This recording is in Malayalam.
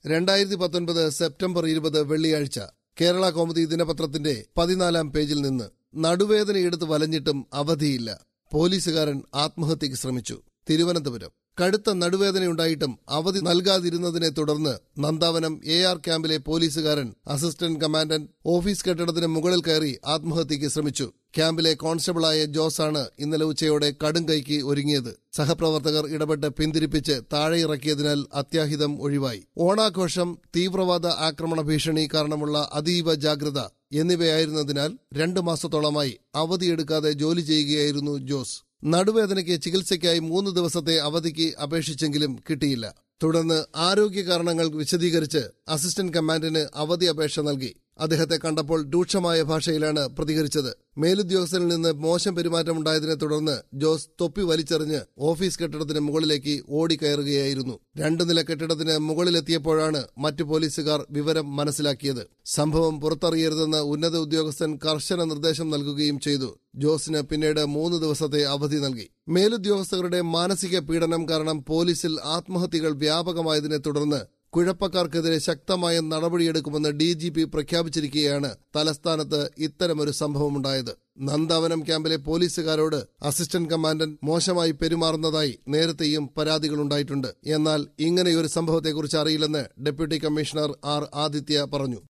രണ്ടായിരത്തി പത്തൊൻപത് സെപ്റ്റംബർ ഇരുപത് വെള്ളിയാഴ്ച കേരള കൗമുദി ദിനപത്രത്തിന്റെ പതിനാലാം പേജിൽ നിന്ന് നടുവേദനയെടുത്ത് വലഞ്ഞിട്ടും അവധിയില്ല പോലീസുകാരൻ ആത്മഹത്യക്ക് ശ്രമിച്ചു തിരുവനന്തപുരം കടുത്ത നടുവേദനയുണ്ടായിട്ടും അവധി നൽകാതിരുന്നതിനെ തുടർന്ന് നന്ദാവനം എ ആർ ക്യാമ്പിലെ പോലീസുകാരൻ അസിസ്റ്റന്റ് കമാൻഡന്റ് ഓഫീസ് കെട്ടിടത്തിന് മുകളിൽ കയറി ആത്മഹത്യക്ക് ശ്രമിച്ചു ക്യാമ്പിലെ കോൺസ്റ്റബിളായ ജോസാണ് ഇന്നലെ ഉച്ചയോടെ കടുംകൈക്ക് ഒരുങ്ങിയത് സഹപ്രവർത്തകർ ഇടപെട്ട് പിന്തിരിപ്പിച്ച് താഴെ ഇറക്കിയതിനാൽ അത്യാഹിതം ഒഴിവായി ഓണാഘോഷം തീവ്രവാദ ആക്രമണ ഭീഷണി കാരണമുള്ള അതീവ ജാഗ്രത എന്നിവയായിരുന്നതിനാൽ രണ്ടു മാസത്തോളമായി അവധിയെടുക്കാതെ ജോലി ചെയ്യുകയായിരുന്നു ജോസ് നടുവേദനയ്ക്ക് ചികിത്സയ്ക്കായി മൂന്ന് ദിവസത്തെ അവധിക്ക് അപേക്ഷിച്ചെങ്കിലും കിട്ടിയില്ല തുടർന്ന് ആരോഗ്യ കാരണങ്ങൾ വിശദീകരിച്ച് അസിസ്റ്റന്റ് കമാൻഡന്റിന് അവധി അപേക്ഷ നൽകി അദ്ദേഹത്തെ കണ്ടപ്പോൾ രൂക്ഷമായ ഭാഷയിലാണ് പ്രതികരിച്ചത് മേലുദ്യോഗസ്ഥനിൽ നിന്ന് മോശം പെരുമാറ്റമുണ്ടായതിനെ തുടർന്ന് ജോസ് തൊപ്പി വലിച്ചെറിഞ്ഞ് ഓഫീസ് കെട്ടിടത്തിന് മുകളിലേക്ക് ഓടിക്കയറുകയായിരുന്നു രണ്ടു നില കെട്ടിടത്തിന് മുകളിലെത്തിയപ്പോഴാണ് മറ്റു പോലീസുകാർ വിവരം മനസ്സിലാക്കിയത് സംഭവം പുറത്തറിയരുതെന്ന് ഉന്നത ഉദ്യോഗസ്ഥൻ കർശന നിർദ്ദേശം നൽകുകയും ചെയ്തു ജോസിന് പിന്നീട് മൂന്ന് ദിവസത്തെ അവധി നൽകി മേലുദ്യോഗസ്ഥരുടെ മാനസിക പീഡനം കാരണം പോലീസിൽ ആത്മഹത്യകൾ വ്യാപകമായതിനെ തുടർന്ന് കുഴപ്പക്കാർക്കെതിരെ ശക്തമായ നടപടിയെടുക്കുമെന്ന് ഡി ജി പി പ്രഖ്യാപിച്ചിരിക്കെയാണ് തലസ്ഥാനത്ത് ഇത്തരമൊരു സംഭവമുണ്ടായത് നന്ദാവനം ക്യാമ്പിലെ പോലീസുകാരോട് അസിസ്റ്റന്റ് കമാൻഡന്റ് മോശമായി പെരുമാറുന്നതായി നേരത്തെയും പരാതികളുണ്ടായിട്ടുണ്ട് എന്നാൽ ഇങ്ങനെയൊരു സംഭവത്തെക്കുറിച്ച് അറിയില്ലെന്ന് ഡെപ്യൂട്ടി കമ്മീഷണർ ആർ ആദിത്യ പറഞ്ഞു